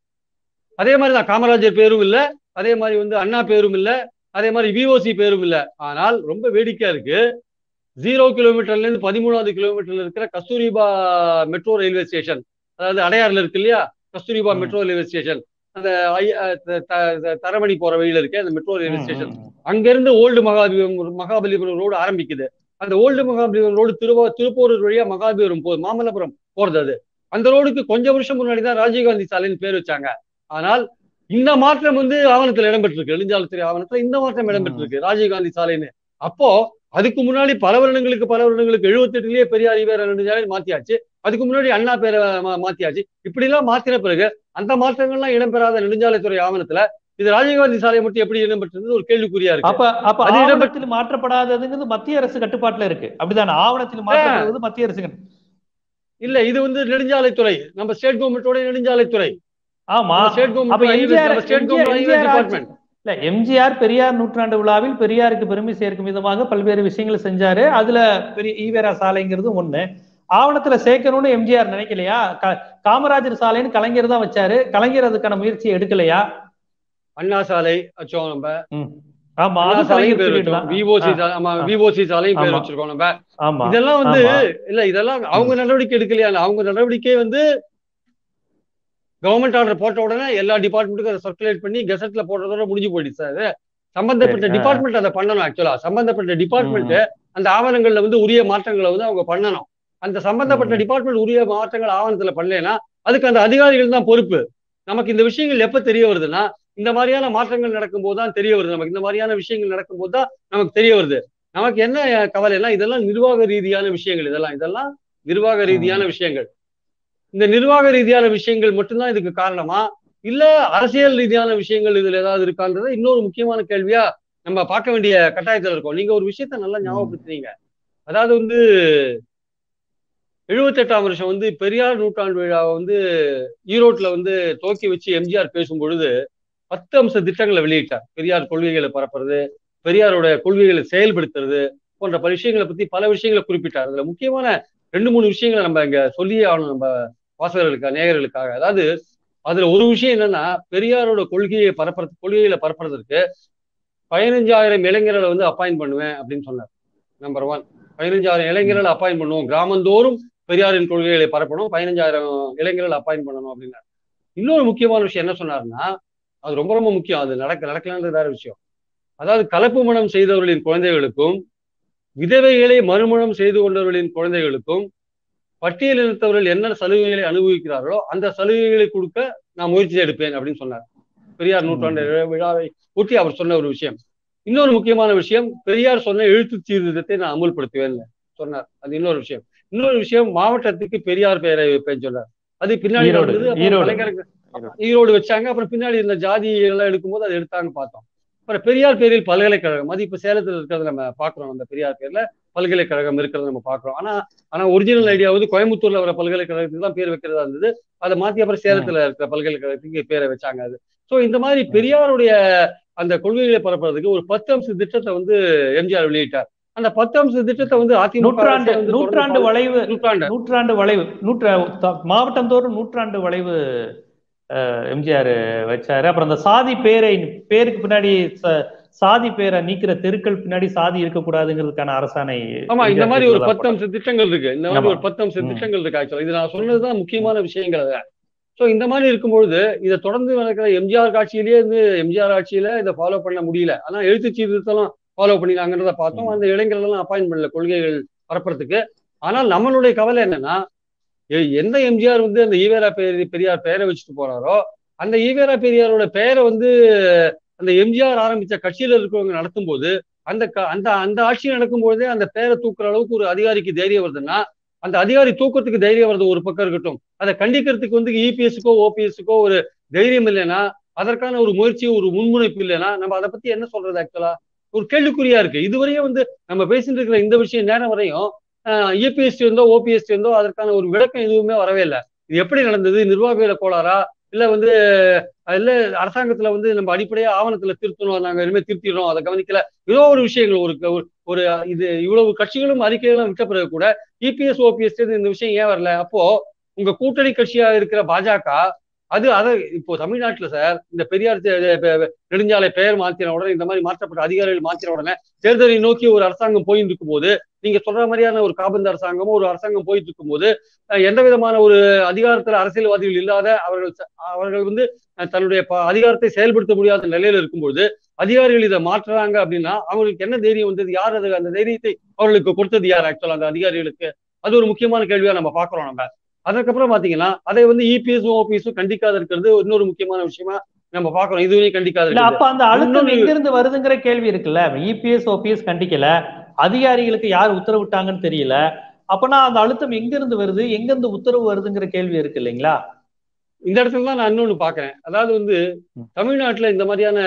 அதே மாதிரி தான் காமராஜர் பேரும் இல்ல அதே மாதிரி வந்து அண்ணா பேரும் இல்ல அதே மாதிரி விஓசி பேரும் இல்ல ஆனால் ரொம்ப வேடிக்கையா இருக்கு ஜீரோ கிலோமீட்டர்ல இருந்து பதிமூணாவது கிலோமீட்டர்ல இருக்கிற கஸ்தூரிபா மெட்ரோ ரயில்வே ஸ்டேஷன் அதாவது அடையாறுல இருக்கு இல்லையா கஸ்தூரிபா ம். மெட்ரோ ரயில்வே ஸ்டேஷன் அந்த ஐ- அஹ் த- த- த- தரமணி போற வழியில இருக்கு அந்த மெட்ரோ ரயில்வே ம், ஸ்டேஷன் ம், ம். அங்கிருந்து ஓல்டு மகாபலிபுரம் மகாபலிபுரம் ரோடு ஆரம்பிக்குது அந்த ஓல்டு மகாபலிபுரம் ரோடு திருவா திருப்பூர் வழியா மகாபலிபுரம் போகுது மாமல்லபுரம் போறது அது அந்த ரோடுக்கு கொஞ்சம் வருஷம் முன்னாடி தான் ராஜீவ்காந்தி சாலைன்னு பேர் வச்சாங்க ஆனால் இந்த மாற்றம் வந்து ஆவணத்துல இடம்பெற்றிருக்கு நெடுஞ்சாலைத்துறை ஆவணத்துல இந்த மாற்றம் இடம்பெற்றிருக்கு ராஜீவ்காந்தி சாலைன்னு அப்போ அதுக்கு முன்னாடி பல வருடங்களுக்கு பல வருடங்களுக்கு 78 எட்டுலயே பெரியார் ஈவேரா நெடுஞ்சாலை மாத்தியாச்சு அதுக்கு முன்னாடி அண்ணா பேரை மா- மாத்தியாச்சு இப்படி எல்லாம் மாத்தின பிறகு அந்த மாற்றங்கள்லாம் இடம்பெறாத நெடுஞ்சாலைத்துறை ஆவணத்துல இது ராஜீவ்காந்தி சாலை மட்டும் எப்படி இடம்பெற்றது ஒரு கேள்விக்குறியா இருக்கு அப்ப அப்ப அது இடம்பெற்ற- ஆவணத்தில் மாற்றப்படாததுங்கிறது மத்திய அரசு கட்டுப்பாட்டுல இருக்கு அப்படிதானே ஆவணத்தில் மாற்றப்படுவது மத்திய அரசு கட்டு- இல்ல இது வந்து நெடுஞ்சாலைத்துறை நம்ம ஸ்டேட் கவர்மெண்டோட நெடுஞ்சாலைத்துறை ஆமா ஸ்டேட் அப்ப government MGR state government MGR ஆட்சி- டிபார்ட்மெண்ட் இல்ல எம்ஜிஆர் பெரியார் நூற்றாண்டு விழாவில் பெரியாருக்கு பெருமை சேர்க்கும் விதமாக பல்வேறு விஷயங்களை செஞ்சாரு அதுல பெரிய ஈவேரா சாலைங்கிறது ஒண்ணு ஆவணத்துல சேர்க்கணும்னு எம்ஜிஆர் நினைக்கலையா க- காமராஜர் சாலைன்னு கலைஞர் தான் வச்சாரு கலைஞர் அதுக்கான முயற்சி எடுக்கலையா அண்ணா சாலை வச்சோம் நம்ம ம். ஆமா அண்ணா அது சாலையும் கலைஞர் பேர் period வச்சோம் தான். விஓசி ஆ, ஆமா ஆ. விஓசி சாலையும் பேர் ஆமா. வச்சிருக்கோம் நம்ம ஆமா இதெல்லாம் வந்து ஆமா. இல்ல இதெல்லாம் அவங்க நடவடிக்கை எடுக்கலையா அவங்க நடவடிக்கை வந்து கவர்மெண்ட் ஆர்டர் போட்ட உடனே எல்லா டிபார்ட்மெண்ட்டுக்கும் அதை சர்க்குலேட் பண்ணி கெசட்ல போடுறதோட முடிஞ்சு போயிடுச்சு சார் சம்பந்தப்பட்ட சரி, ஆ. டிபார்ட்மெண்ட் அதை பண்ணணும் ஆக்சுவலா சம்பந்தப்பட்ட டிபார்ட்மெண்ட் ம், அந்த ஆவணங்கள்ல வந்து உரிய மாற்றங்களை வந்து அவங்க பண்ணணும் அந்த சம்பந்தப்பட்ட ம். டிபார்ட்மெண்ட் உரிய மாற்றங்கள் ஆவணத்துல பண்ணலைன்னா அதுக்கு அந்த அதிகாரிகள் தான் பொறுப்பு நமக்கு இந்த விஷயங்கள் எப்ப தெரிய வருதுன்னா இந்த மாதிரியான மாற்றங்கள் நடக்கும்போது தான் தெரிய வருது நமக்கு இந்த மாதிரியான விஷயங்கள் நடக்கும்போது தான் நமக்கு தெரிய வருது நமக்கு என்ன கவலைன்னா இதெல்லாம் நிர்வாக ரீதியான விஷயங்கள் இதெல்லாம் இதெல்லாம் நிர்வாக ரீதியான விஷயங்கள் இந்த நிர்வாக ரீதியான விஷயங்கள் மட்டும்தான் இதுக்கு காரணமா இல்ல அரசியல் ரீதியான விஷயங்கள் இதுல ஏதாவது இருக்கான்றது இன்னொரு முக்கியமான கேள்வியா நம்ம பார்க்க வேண்டிய கட்டாயத்துல இருக்கோம் நீங்க ஒரு விஷயத்த நல்லா ஞாபகப்படுத்துறீங்க அதாவது வந்து எழுபத்தெட்டாம் வருஷம் வந்து பெரியார் நூற்றாண்டு விழாவை வந்து ஈரோட்ல வந்து துவக்கி வச்சு எம்ஜிஆர் பேசும் பொழுது பத்து அம்ச திட்டங்களை வெளியிட்டார் பெரியார் கொள்கைகளை பரப்புறது பெரியாரோட கொள்கைகளை செயல்படுத்துறது போன்ற பல விஷயங்களை பத்தி பல விஷயங்களை குறிப்பிட்டார் அதுல முக்கியமான ரெண்டு மூணு விஷயங்களை நம்ம இங்க சொல்லியே ஆகணும் நம்ம வாசகர்களுக்காக நேயர்களுக்காக அதாவது அதுல ஒரு விஷயம் என்னன்னா பெரியாரோட கொள்கையை பரப்புறது கொள்கைகளை பரப்புறதுக்கு பதினஞ்சாயிரம் இளைஞர்களை வந்து அப்பாயின் பண்ணுவேன் அப்படின்னு சொன்னார் நம்பர் ஒன் பதினஞ்சாயிரம் இளைஞர்களை அப்பாயின் பண்ணுவோம் கிராமந்தோறும் பெரியாரின் கொள்கைகளை பரப்பணும் பதினஞ்சாயிரம் இளைஞர்கள் அப்பாயின் பண்ணணும் அப்படின்னாரு இன்னொரு முக்கியமான விஷயம் என்ன சொன்னாருன்னா அது ரொம்ப ரொம்ப முக்கியம் அது நடக்க நடக்கலான்றது வேற விஷயம் அதாவது கலப்பு மனம் செய்தவர்களின் குழந்தைகளுக்கும் விதவைகளை மறுமணம் செய்து கொண்டவர்களின் குழந்தைகளுக்கும் பட்டியல் இனத்தவர்கள் என்ன சலுகைகளை அனுபவிக்கிறார்களோ அந்த சலுகைகளை கொடுக்க நான் முயற்சி எடுப்பேன் அப்படின்னு சொன்னார் பெரியார் நூற்றாண்டு விழாவை ஒட்டி அவர் சொன்ன ஒரு விஷயம் இன்னொரு முக்கியமான விஷயம் பெரியார் சொன்ன எழுத்து சீர்திருத்தத்தை நான் அமுல்படுத்துவேன் சொன்னார் அது இன்னொரு விஷயம் இன்னொரு விஷயம் மாவட்டத்துக்கு பெரியார் பெயரை வைப்பேன் சொன்னார் அது பின்னாடி ஈரோடு, நடந்தது அப்புறம் ஈரோடு. கலைஞருக்கு ஈரோடு வச்சாங்க அப்புறம் பின்னாடி இந்த ஜாதி எல்லாம் எடுக்கும்போது அதை எடுத்தாங்க பார்த்தோம் அப்புறம் பெரியார் பேரில் பல்கலைக்கழகம் அது இப்ப சேலத்துல இருக்கிறத நம்ம பாக்குறோம் அந்த பெரியார் பேர்ல பல்கலைக்கழகம் இருக்கிறத நம்ம பாக்குறோம் ஆனா ஆனா ஒரிஜினல் ஐடியா வந்து கோயம்புத்தூர்ல வர பல்கலைக்கழகத்துக்கு தான் பேர் வைக்கிறதா இருந்தது அதை மாத்தி அப்புறம் சேலத்துல இருக்கிற பல்கலைக்கழகத்துக்கு பேரை வச்சாங்க அது சோ இந்த மாதிரி பெரியாருடைய அந்த கொள்கைகளை பரப்புறதுக்கு ஒரு பத்து அம்ச திட்டத்தை வந்து எம்ஜிஆர் வெளியிட்டார் அந்த பத்து அம்ச திட்டத்தை வந்து அதிமுக நூற்றாண்டு அரசே வந்து நூற்றாண்டு தொடர்ந்து வளைவு நூற்றாண்டு நூற்றாண்டு வளைவு நூற்ற த- மாவட்டந்தோறும் நூற்றாண்டு வளைவு அஹ், எம்ஜிஆர் வச்சாரு அப்புறம் அந்த சாதி பேரை பேருக்கு பின்னாடி ச- சாதி பேரை நீக்கிற தெருக்கள் பின்னாடி சாதி இருக்கக்கூடாதுங்கிறதுக்கான அரசாணை ஆமா இந்த எம்ஜிஆர் மாதிரி ஒரு கேட்டதா பத்து அம்ச திட்டங்கள் இருக்கு இந்த மாதிரி ஆமா. ஒரு பத்து அம்ச ம். திட்டங்கள் இருக்கு ஆக்சுவலா இது நான் சொன்னதுதான் முக்கியமான விஷயங்கள் அது. ஸோ இந்த மாதிரி இருக்கும்பொழுது இதை தொடர்ந்து நடக்கிற எம்ஜிஆர் காட்சியிலேயே இருந்து எம்ஜிஆர் ஆட்சியில இதை ஃபாலோ பண்ண முடியல ஆனா எழுத்து சீர்திருத்தம் ஃபாலோ பண்ணினாங்கன்றத பார்த்தோம் அந்த இளைஞர்கள் எல்லாம் அப்பாயின் பண்ணல கொள்கைகள் பரப்புறதுக்கு ஆனால் நம்மளுடைய கவலை என்னன்னா எ- எந்த எம்ஜிஆர் வந்து அந்த ஈவேரா பெரி பெரியார் பெயரை வச்சுட்டு போறாரோ அந்த ஈவேரா பெரியாரோட பெயரை வந்து அந்த எம்ஜிஆர் ஆரம்பிச்ச கட்சியில இருக்கிறவங்க நடத்தும் போது அந்த க- அந்த அந்த ஆட்சி நடக்கும் பொழுதே அந்த பேரை தூக்குற அளவுக்கு ஒரு அதிகாரிக்கு தைரியம் வருதுன்னா அந்த அதிகாரி தூக்கத்துக்கு தைரியம் வருது ஒரு பக்கம் இருக்கட்டும் அதை கண்டிக்கிறதுக்கு வந்து இபிஎஸ்க்கோ ஓபிஎஸ்க்கோ ஒரு தைரியம் இல்லைன்னா அதற்கான ஒரு முயற்சி ஒரு முன்முனைப்பு இல்லைன்னா நம்ம அதை பத்தி என்ன சொல்றது ஆக்சுவலா ஒரு கேள்விக்குறியா இருக்கு இதுவரையும் வந்து நம்ம பேசிட்டு இருக்கிற இந்த விஷயம் நேரம் வரையும் இபிஎஸ்டி இருந்தோ ஓபிஎஸ்டி இருந்தோ அதற்கான ஒரு விளக்கம் எதுவுமே வரவே இல்லை இது எப்படி நடந்தது நிர்வாகிகள கோளாறா இல்ல வந்து அஹ் இல்ல அரசாங்கத்துல வந்து நம்ம அடிப்படையா ஆவணத்துல திருத்தணும் நாங்க இனிமே திருத்திடுறோம் அதை கவனிக்கல ஏதோ ஒரு விஷயங்கள் ஒரு ஒரு- ஒரு இது இவ்வளவு கட்சிகளும் அறிக்கைகளும் விட்ட பிறகு கூட இபிஎஸ் ஓபிஎஸ் இந்த விஷயம் ஏன் வரல அப்போ உங்க கூட்டணி கட்சியா இருக்கிற பாஜக அது அதை இப்போ தமிழ்நாட்டுல சார் இந்த பெரியார் தே- தே- பெ- நெடுஞ்சாலை பெயர் மாத்தின உடனே இந்த மாதிரி மாற்றப்பட்ட அதிகாரிகள் மாத்தின உடனே தேர்தலை நோக்கி ஒரு அரசாங்கம் போயிட்டு இருக்கும் போது நீங்க சொல்ற மாதிரியான ஒரு காபந்து அரசாங்கமும் ஒரு அரசாங்கம் போயிட்டு இருக்கும் போது அஹ் எந்த விதமான ஒரு அதிகாரத்துல அரசியல்வாதிகள் இல்லாத அவர்கள் ச- அவர்கள் வந்து அஹ் தன்னுடைய ப- அதிகாரத்தை செயல்படுத்த முடியாத நிலையில இருக்கும்பொழுது அதிகாரிகள் இதை மாற்றுறாங்க அப்படின்னா அவங்களுக்கு என்ன தைரியம் வந்தது யார் அது அந்த தைரியத்தை அவர்களுக்கு கொடுத்தது யார் ஆக்சுவலா அந்த அதிகாரிகளுக்கு அது ஒரு முக்கியமான கேள்வியா நம்ம பாக்குறோம் நம்ம அதுக்கப்புறம் பாத்தீங்கன்னா அதை வந்து இபிஎஸும் ஓபிஎஸும் கண்டிக்காத இருக்கிறது இன்னொரு முக்கியமான விஷயமா நம்ம பாக்குறோம் இதுவரையும் கண்டிக்காத இல்ல இருக்குது அப்ப அந்த அழுத்தம் இன்னொன்னு- எங்க இருந்து வருதுங்கிற கேள்வி இருக்குல்ல இபிஎஸ் ஓபிஎஸ் கண்டிக்கல அதிகாரிகளுக்கு யார் உத்தரவிட்டாங்கன்னு தெரியல அப்பனா அந்த அழுத்தம் எங்க இருந்து வருது எங்க இருந்து உத்தரவு வருதுங்கிற கேள்வி இருக்கு இல்லைங்களா இந்த இடத்துல தான் நான் இன்னொன்னு பாக்குறேன் அதாவது வந்து ம். தமிழ்நாட்டுல இந்த மாதிரியான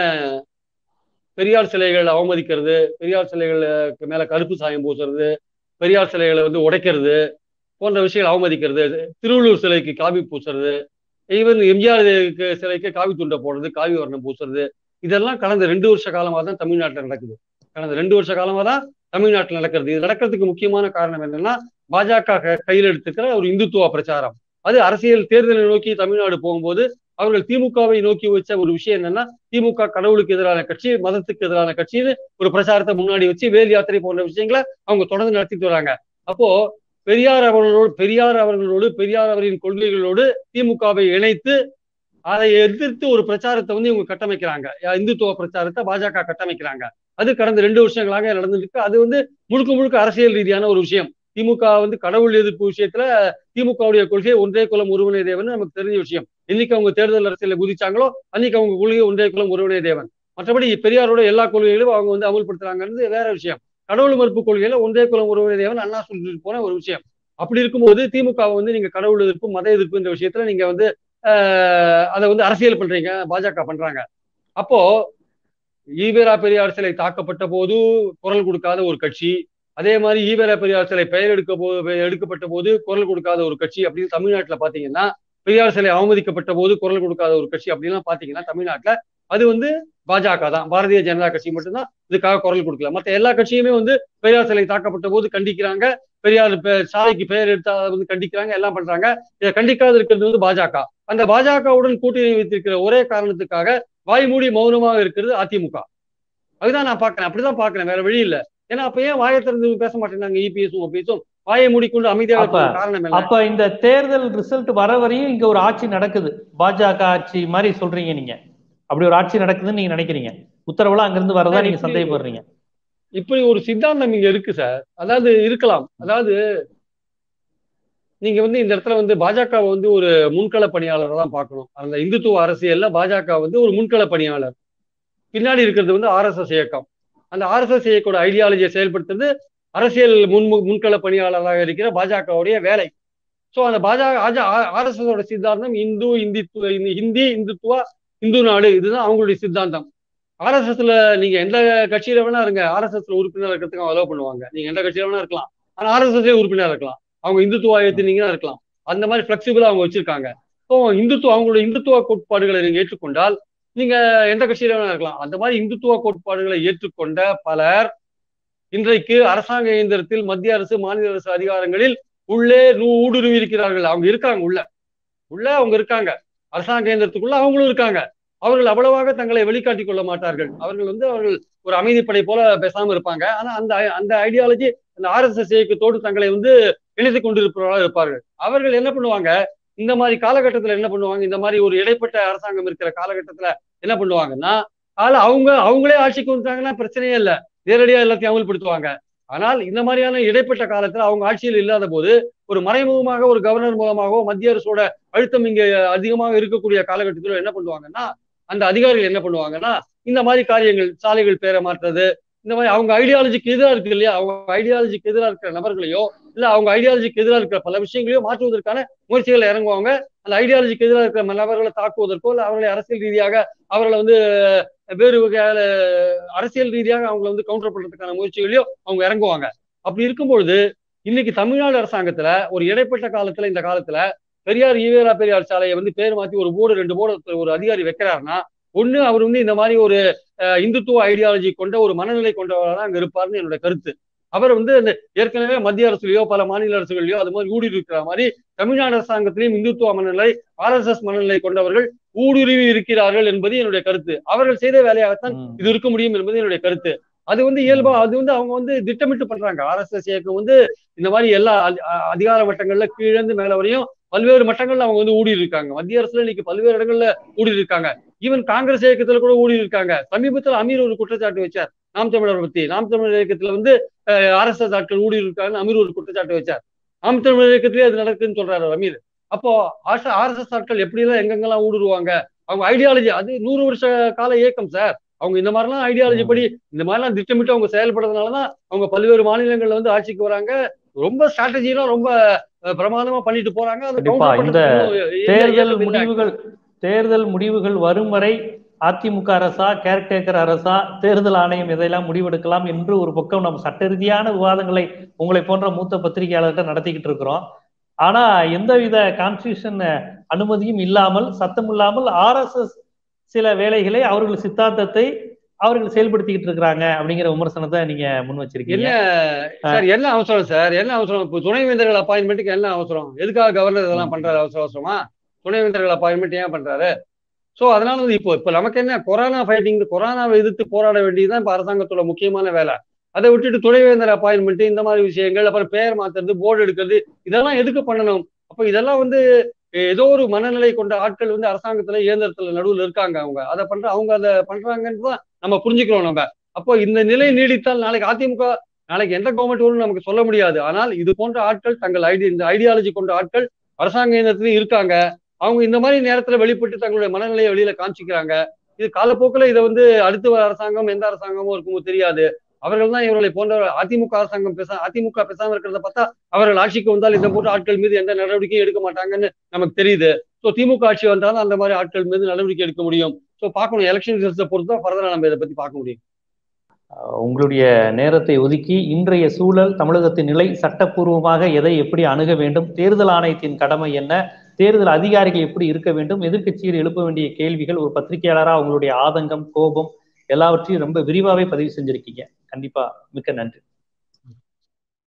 பெரியார் சிலைகள் அவமதிக்கிறது பெரியார் சிலைகளுக்கு மேல கருப்பு சாயம் பூசுறது பெரியார் சிலைகளை வந்து உடைக்கிறது போன்ற விஷயங்கள் அவமதிக்கிறது திருவள்ளூர் சிலைக்கு காவி பூசுறது ஈவன் எம்ஜிஆர் சிலைக்கு காவி துண்டை போடுறது காவி வர்ணம் பூசுறது இதெல்லாம் கடந்த ரெண்டு வருஷ காலமா தான் தமிழ்நாட்டில் நடக்குது கடந்த ரெண்டு வருஷ காலமா தான் தமிழ்நாட்டில் நடக்கிறது இது நடக்கிறதுக்கு முக்கியமான காரணம் என்னன்னா பாஜக க- கையில் எடுத்துக்கிற ஒரு இந்துத்துவ பிரச்சாரம் அது அரசியல் தேர்தலை நோக்கி தமிழ்நாடு போகும்போது அவர்கள் திமுகவை நோக்கி வச்ச ஒரு விஷயம் என்னன்னா திமுக கடவுளுக்கு எதிரான கட்சி மதத்துக்கு எதிரான கட்சின்னு ஒரு பிரச்சாரத்தை முன்னாடி வச்சு வேல் யாத்திரை போன்ற விஷயங்களை அவங்க தொடர்ந்து நடத்திட்டு வராங்க அப்போ பெரியார் அவர்களோடு பெரியார் அவர்களோடு பெரியார் அவரின் கொள்கைகளோடு திமுகவை இணைத்து அதை எதிர்த்து ஒரு பிரச்சாரத்தை வந்து இவங்க கட்டமைக்கிறாங்க யா- இந்துத்துவ பிரச்சாரத்தை பாஜக கட்டமைக்கிறாங்க அது கடந்த ரெண்டு வருஷங்களாக நடந்துட்டு இருக்கு அது வந்து முழுக்க முழுக்க அரசியல் ரீதியான ஒரு விஷயம் திமுக வந்து கடவுள் எதிர்ப்பு விஷயத்துல திமுகவுடைய கொள்கை ஒன்றே குலம் ஒருவனே தேவன் நமக்கு தெரிஞ்ச விஷயம் என்னைக்கு அவங்க தேர்தல் அரசியல குதிச்சாங்களோ அன்னைக்கு அவங்க கொள்கை ஒன்றே குலம் ஒருவனே தேவன் மற்றபடி பெரியாரோட எல்லா கொள்கைகளும் அவங்க வந்து அமல்படுத்துறாங்கிறது வேற விஷயம் கடவுள் மறுப்பு கொள்கையில ஒன்றே குலம் ஒருவனே தேவன் அண்ணா சொல்லிட்டு போன ஒரு விஷயம் அப்படி இருக்கும்போது திமுக வந்து நீங்க கடவுள் எதிர்ப்பு மத எதிர்ப்புன்ற விஷயத்துல நீங்க வந்து ஆஹ், அதை வந்து அரசியல் பண்றீங்க பாஜக பண்றாங்க அப்போ ஈவேரா பெரியார் சிலை தாக்கப்பட்ட போது குரல் கொடுக்காத ஒரு கட்சி அதே மாதிரி ஈவேரா பெரியார் சிலை பெயர் எடுக்க போது எடுக்கப்பட்ட போது குரல் கொடுக்காத ஒரு கட்சி அப்படின்னு தமிழ்நாட்டுல பாத்தீங்கன்னா பெரியார் சிலை அவமதிக்கப்பட்ட போது குரல் கொடுக்காத ஒரு கட்சி அப்படின்லாம் பாத்தீங்கன்னா தமிழ்நாட்டுல அது வந்து பாஜக தான் பாரதிய ஜனதா கட்சி மட்டும்தான் இதுக்காக குரல் கொடுக்கல மற்ற எல்லா கட்சியுமே வந்து பெரியார் சிலை தாக்கப்பட்ட போது கண்டிக்கிறாங்க பெரியார் பெ- சாலைக்கு பெயர் எடுத்தா அதை வந்து கண்டிக்கிறாங்க எல்லாம் பண்றாங்க இதை கண்டிக்காது இருக்கிறது வந்து பாஜக அந்த பாஜகவுடன் கூட்டணி வைத்திருக்கிற ஒரே காரணத்துக்காக வாய்மூடி மௌனமாக இருக்கிறது அதிமுக அதுதான் நான் பாக்குறேன் அப்படிதான் பாக்குறேன் வேற வழி இல்ல ஏன்னா அப்ப ஏன் வாயை திறந்து பேச மாட்டேங்கிறாங்க இபிஎஸும் ஓபிஎஸும் வாயை மூடிக்கொண்டு அமைதியாக அப்ப- இருக்க காரணம் என்ன அப்ப இந்த தேர்தல் ரிசல்ட் வர வரையும் இங்க ஒரு ஆட்சி நடக்குது பாஜக ஆட்சி மாதிரி சொல்றீங்க நீங்க அப்படி ஒரு ஆட்சி நடக்குதுன்னு நீங்க நினைக்கிறீங்க உத்தரவுலாம் அங்கிருந்து வரதா சார், நீங்க இப்படி- சந்தேகப்படுறீங்க இப்படி ஒரு சித்தாந்தம் இங்க இருக்கு சார் அதாவது இருக்கலாம் அதாவது நீங்க வந்து இந்த இடத்துல வந்து பாஜக வந்து ஒரு முன்கள பணியாளரை தான் பார்க்கணும் அந்த இந்துத்துவ அரசியல்ல பாஜக வந்து ஒரு முன்கள பணியாளர் பின்னாடி இருக்கிறது வந்து ஆர்எஸ்எஸ் இயக்கம் அந்த ஆர்எஸ்எஸ் இயக்கோட ஐடியாலஜியை செயல்படுத்துறது அரசியல் முன் முன்கள பணியாளராக இருக்கிற பாஜகவுடைய வேலை ஸோ அந்த பாஜக ஆர்எஸ்எஸ் ஓட சித்தாந்தம் இந்து இந்தித்துவ இந்த ஹிந்தி இந்துத்துவா இந்து நாடு இதுதான் அவங்களுடைய சித்தாந்தம் ஆர்எஸ்எஸ்ல நீங்க எந்த கட்சியில வேணா இருங்க ஆர்எஸ்எஸ்ல உறுப்பினர் இருக்கிறதுக்கு அவங்க அலோவ் பண்ணுவாங்க நீங்க எந்த கட்சியில வேணா இருக்கலாம் ஆனா ஆர்எஸ்எஸ்ல உறுப்பினர் இருக்கலாம் அவங்க இந்துத்துவா ஏத்துனீங்கன்னா இருக்கலாம் அந்த மாதிரி பிளெக்சிபிளா அவங்க வச்சிருக்காங்க ஸோ இந்துத்துவ அவங்களுடைய இந்துத்துவ கோட்பாடுகளை நீங்க ஏற்றுக்கொண்டால் நீங்க எந்த கட்சியில வேணா இருக்கலாம் அந்த மாதிரி இந்துத்துவ கோட்பாடுகளை ஏற்றுக்கொண்ட பலர் இன்றைக்கு அரசாங்க இயந்திரத்தில் மத்திய அரசு மாநில அரசு அதிகாரங்களில் உள்ளே நூ- ஊடுருவி இருக்கிறார்கள் அவங்க இருக்காங்க உள்ள உள்ள அவங்க இருக்காங்க அரசாங்க இயந்திரத்துக்குள்ள அவங்களும் இருக்காங்க அவர்கள் அவ்வளவாக தங்களை வெளிக்காட்டிக் கொள்ள மாட்டார்கள் அவர்கள் வந்து அவர்கள் ஒரு அமைதிப்படை போல பேசாம இருப்பாங்க ஆனா அந்த அந்த ஐடியாலஜி அந்த ஆர்எஸ்எஸ் இயக்கத்தோடு தங்களை வந்து இணைத்துக் கொண்டிருப்பவர்களாக இருப்பார்கள் அவர்கள் என்ன பண்ணுவாங்க இந்த மாதிரி காலகட்டத்துல என்ன பண்ணுவாங்க இந்த மாதிரி ஒரு இடைப்பட்ட அரசாங்கம் இருக்கிற காலகட்டத்துல என்ன பண்ணுவாங்கன்னா ஆனா அவங்க அவங்களே ஆட்சிக்கு வந்தாங்கன்னா பிரச்சனையே இல்லை நேரடியா எல்லாத்தையும் அமல்படுத்துவாங்க ஆனால் இந்த மாதிரியான இடைப்பட்ட காலத்துல அவங்க ஆட்சியில் இல்லாத போது ஒரு மறைமுகமாக ஒரு கவர்னர் மூலமாகவோ மத்திய அரசோட அழுத்தம் இங்க அதிகமாக இருக்கக்கூடிய காலகட்டத்தில் என்ன பண்ணுவாங்கன்னா அந்த அதிகாரிகள் என்ன பண்ணுவாங்கன்னா இந்த மாதிரி காரியங்கள் சாலைகள் பேரை மாற்றுறது இந்த மாதிரி அவங்க ஐடியாலஜிக்கு எதிராக இருக்கு இல்லையா அவங்க ஐடியாலஜிக்கு எதிராக இருக்கிற நபர்களையோ இல்ல அவங்க ஐடியாலஜிக்கு எதிராக இருக்கிற பல விஷயங்களையோ மாற்றுவதற்கான முயற்சிகள் இறங்குவாங்க அந்த ஐடியாலஜிக்கு எதிராக இருக்கிற நபர்களை தாக்குவதற்கோ இல்லை அவர்களை அரசியல் ரீதியாக அவர்களை வந்து வேறு வகையான அரசியல் ரீதியாக அவங்களை வந்து கவுண்டர் பண்றதுக்கான முயற்சிகளையோ அவங்க இறங்குவாங்க அப்படி இருக்கும்பொழுது இன்னைக்கு தமிழ்நாடு அரசாங்கத்துல ஒரு இடைப்பட்ட காலத்துல இந்த காலத்துல பெரியார் ஈவேரா பெரியார் சாலையை வந்து பேர் மாத்தி ஒரு போர்டு ரெண்டு போர்டு ஒரு அதிகாரி வைக்கிறாருன்னா ஒண்ணு அவர் வந்து இந்த மாதிரி ஒரு இந்துத்துவ ஐடியாலஜி கொண்ட ஒரு மனநிலை கொண்டவராக அங்க இருப்பாருன்னு என்னோட கருத்து அவர் வந்து அந்த ஏற்கனவே மத்திய அரசுலயோ பல மாநில அரசுகளையோ அது மாதிரி ஊடுருவி இருக்கிற மாதிரி தமிழ்நாடு அரசாங்கத்திலையும் இந்துத்துவ மனநிலை ஆர் எஸ் எஸ் மனநிலை கொண்டவர்கள் ஊடுருவி இருக்கிறார்கள் என்பது என்னுடைய கருத்து அவர்கள் செய்த வேலையாகத்தான் இது இருக்க முடியும் என்பது என்னுடைய கருத்து அது வந்து இயல்பா அது வந்து அவங்க வந்து திட்டமிட்டு பண்றாங்க ஆர் எஸ் எஸ் இயக்கம் வந்து இந்த மாதிரி எல்லா அதிகார மட்டங்கள்ல கீழேந்து மேல வரையும் பல்வேறு மட்டங்கள்ல அவங்க வந்து ஊடி இருக்காங்க மத்திய அரசுல இன்னைக்கு பல்வேறு இடங்கள்ல ஊடி இருக்காங்க ஈவன் காங்கிரஸ் இயக்கத்துல கூட ஊடி இருக்காங்க சமீபத்தில் அமீர் ஒரு குற்றச்சாட்டு வச்சார் நாம் தமிழர் பத்தி நாம் தமிழர் இயக்கத்துல வந்து ஆர் எஸ் எஸ் ஆட்கள் ஊடி இருக்காங்கன்னு அமீர் ஒரு குற்றச்சாட்டு வச்சார் நாம் தமிழர் இயக்கத்திலேயே அது நடக்குதுன்னு சொல்றாரு அமீர் அப்போ ஆர் எஸ் எஸ் ஆட்கள் எப்படி எல்லாம் எங்கெங்கெல்லாம் ஊடுருவாங்க அவங்க ஐடியாலஜி அது நூறு வருஷ கால இயக்கம் சார் அவங்க இந்த மாதிரிலாம் ஐடியாலஜி படி இந்த மாதிரிலாம் திட்டமிட்டு அவங்க செயல்படுறதுனாலதான் அவங்க பல்வேறு மாநிலங்கள்ல வந்து ஆட்சிக்கு வராங்க ரொம்ப ஸ்ட்ராட்டஜிலாம் ரொம்ப பிரமாதமா பண்ணிட்டு போறாங்க இந்த தேர்தல் முடிவுகள் தேர்தல் முடிவுகள் வரும் வரை அதிமுக அரசா கேர்டேக்கர் அரசா தேர்தல் ஆணையம் இதையெல்லாம் முடிவெடுக்கலாம் என்று ஒரு பக்கம் நம்ம சட்ட ரீதியான விவாதங்களை உங்களை போன்ற மூத்த பத்திரிகையாளர்கிட்ட நடத்திக்கிட்டு இருக்கிறோம் ஆனா எந்தவித கான்ஸ்டியூஷன் அனுமதியும் இல்லாமல் சத்தம் இல்லாமல் ஆர் எஸ் எஸ் சில வேலைகளை அவர்கள் சித்தாந்தத்தை அவர்கள் செயல்படுத்திக்கிட்டு இருக்கிறாங்க அப்படிங்கிற விமர்சனத்தை நீங்க முன் வச்சிருக்கீங்க சார் என்ன அவசரம் சார் என்ன அவசரம் இப்போ துணைவேந்தர்கள் அப்பாயின்மெண்ட்டுக்கு என்ன அவசரம் எதுக்காக கவர்னர் இதெல்லாம் பண்றாரு அவசர அவசரமா துணைவேந்தர்கள் அப்பாயின்மெண்ட் ஏன் பண்றாரு ஸோ அதனால வந்து இப்போ இப்போ நமக்கு என்ன கொரோனா ஃபைட்டிங் கொரோனாவை எதிர்த்து போராட வேண்டியதுதான் இப்போ அரசாங்கத்தோட முக்கியமான வேலை அதை விட்டுட்டு துணைவேந்தர் அப்பாயின்மெண்ட் இந்த மாதிரி விஷயங்கள் அப்புறம் பெயர் மாத்துறது போர்டு எடுக்கிறது இதெல்லாம் எதுக்கு பண்ணணும் அப்போ இதெல்லாம் வந்து ஏதோ ஒரு மனநிலை கொண்ட ஆட்கள் வந்து அரசாங்கத்துல இயந்திரத்துல நடுவில் இருக்காங்க அவங்க அதை பண்ற அவங்க அதை பண்றாங்கன்னு தான் நம்ம புரிஞ்சுக்கிறோம் நம்ம அப்போ இந்த நிலை நீடித்தால் நாளைக்கு அதிமுக நாளைக்கு எந்த கவர்மெண்ட் வரும்னு நமக்கு சொல்ல முடியாது ஆனால் இது போன்ற ஆட்கள் தங்கள் ஐடி இந்த ஐடியாலஜி கொண்ட ஆட்கள் அரசாங்க இயந்திரத்திலையும் இருக்காங்க அவங்க இந்த மாதிரி நேரத்துல வெளிப்பட்டு தங்களுடைய மனநிலையை வெளியில காமிச்சிக்கிறாங்க இது காலப்போக்கில் இதை வந்து அடுத்த அரசாங்கம் எந்த அரசாங்கமும் இருக்குமோ தெரியாது அவர்கள் தான் இவர்களை போன்ற அதிமுக அரசாங்கம் பேச அதிமுக பேசாம இருக்கிறத பார்த்தா அவர்கள் ஆட்சிக்கு வந்தால் இந்த போன்ற ஆட்கள் மீது எந்த நடவடிக்கையும் எடுக்க மாட்டாங்கன்னு நமக்கு தெரியுது ஸோ திமுக ஆட்சி வந்தாலும் அந்த மாதிரி ஆட்கள் மீது நடவடிக்கை எடுக்க முடியும் ஸோ பார்க்கணும் எலெக்ஷன் ரிசல்ட்ஸை பொறுத்து தான் ஃபர்தரா நம்ம இதை பத்தி பார்க்க முடியும் உங்களுடைய நேரத்தை ஒதுக்கி இன்றைய சூழல் தமிழகத்தின் நிலை சட்டப்பூர்வமாக எதை எப்படி அணுக வேண்டும் தேர்தல் ஆணையத்தின் கடமை என்ன தேர்தல் அதிகாரிகள் எப்படி இருக்க வேண்டும் எதிர்கட்சியில் எழுப்ப வேண்டிய கேள்விகள் ஒரு பத்திரிகையாளராக உங்களுடைய ஆதங்கம் கோபம் எல்லாவற்றையும் ரொம்ப விரிவாகவே பதிவு செஞ்சிருக்கீங்க கண்டிப்பா மிக்க நன்றி